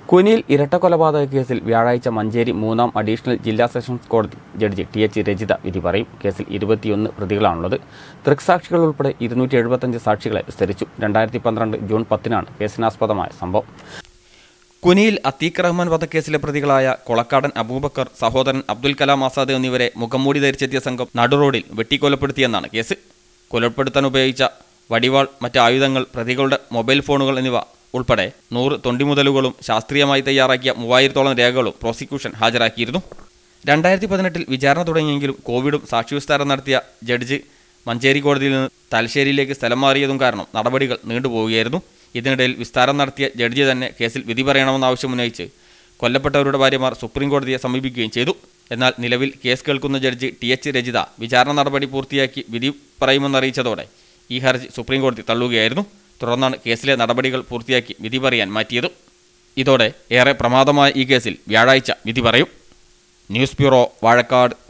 കുനിയിൽ ഇരട്ടക്കൊലപാതക കേസിൽ വ്യാഴാഴ്ച മഞ്ചേരി മൂന്നാം അഡീഷണൽ ജില്ലാ സെഷൻസ് കോടതി ജഡ്ജി ടി എച്ച് രജിത വിധി പറയും കേസിൽ ഇരുപത്തിയൊന്ന് പ്രതികളാണുള്ളത് ദൃക്സാക്ഷികൾ ഉൾപ്പെടെ ഇരുന്നൂറ്റി എഴുപത്തഞ്ച് സാക്ഷികളെ വിസ്തരിച്ചു രണ്ടായിരത്തി പന്ത്രണ്ട് ജൂൺ പത്തിനാണ് കേസിനാസ്പദമായ സംഭവം കുനിയിൽ അത്തീഖ് റഹ്മാൻ വധക്കേസിലെ പ്രതികളായ കൊളക്കാടൻ അബൂബക്കർ സഹോദരൻ അബ്ദുൽ കലാം ആസാദ് എന്നിവരെ മുഖംമൂടി ധരിച്ചെത്തിയ സംഘം നടുറോഡിൽ വെട്ടിക്കൊലപ്പെടുത്തിയെന്നാണ് കേസ് കൊലപ്പെടുത്താൻ ഉപയോഗിച്ച വടിവാൾ മറ്റ് ആയുധങ്ങൾ പ്രതികളുടെ മൊബൈൽ ഫോണുകൾ എന്നിവ ഉൾപ്പെടെ നൂറ് തൊണ്ടിമുതലുകളും ശാസ്ത്രീയമായി തയ്യാറാക്കിയ മൂവായിരത്തോളം രേഖകളും പ്രോസിക്യൂഷൻ ഹാജരാക്കിയിരുന്നു രണ്ടായിരത്തി പതിനെട്ടിൽ വിചാരണ തുടങ്ങിയെങ്കിലും കോവിഡും സാക്ഷിവിസ്താരം നടത്തിയ ജഡ്ജ് മഞ്ചേരി കോടതിയിൽ നിന്ന് തലശ്ശേരിയിലേക്ക് സ്ഥലം മാറിയതും കാരണം നടപടികൾ നീണ്ടുപോവുകയായിരുന്നു ഇതിനിടയിൽ വിസ്താരം നടത്തിയ ജഡ്ജി തന്നെ കേസിൽ വിധി പറയണമെന്ന ആവശ്യമുന്നയിച്ച് കൊല്ലപ്പെട്ടവരുടെ ഭാര്യമാർ സുപ്രീം കോടതിയെ സമീപിക്കുകയും ചെയ്തു എന്നാൽ നിലവിൽ കേസ് കേൾക്കുന്ന ജഡ്ജി ടി എച്ച് രജിത വിചാരണ നടപടി പൂർത്തിയാക്കി വിധി പറയുമെന്നറിയിച്ചതോടെ ഈ ഹർജി സുപ്രീം കോടതി തള്ളുകയായിരുന്നു തുടർന്നാണ് കേസിലെ നടപടികൾ പൂർത്തിയാക്കി വിധി പറയാൻ മാറ്റിയത് ഇതോടെ ഏറെ പ്രമാദമായ ഈ കേസിൽ വ്യാഴാഴ്ച വിധി പറയും ന്യൂസ് ബ്യൂറോ വാഴക്കാട്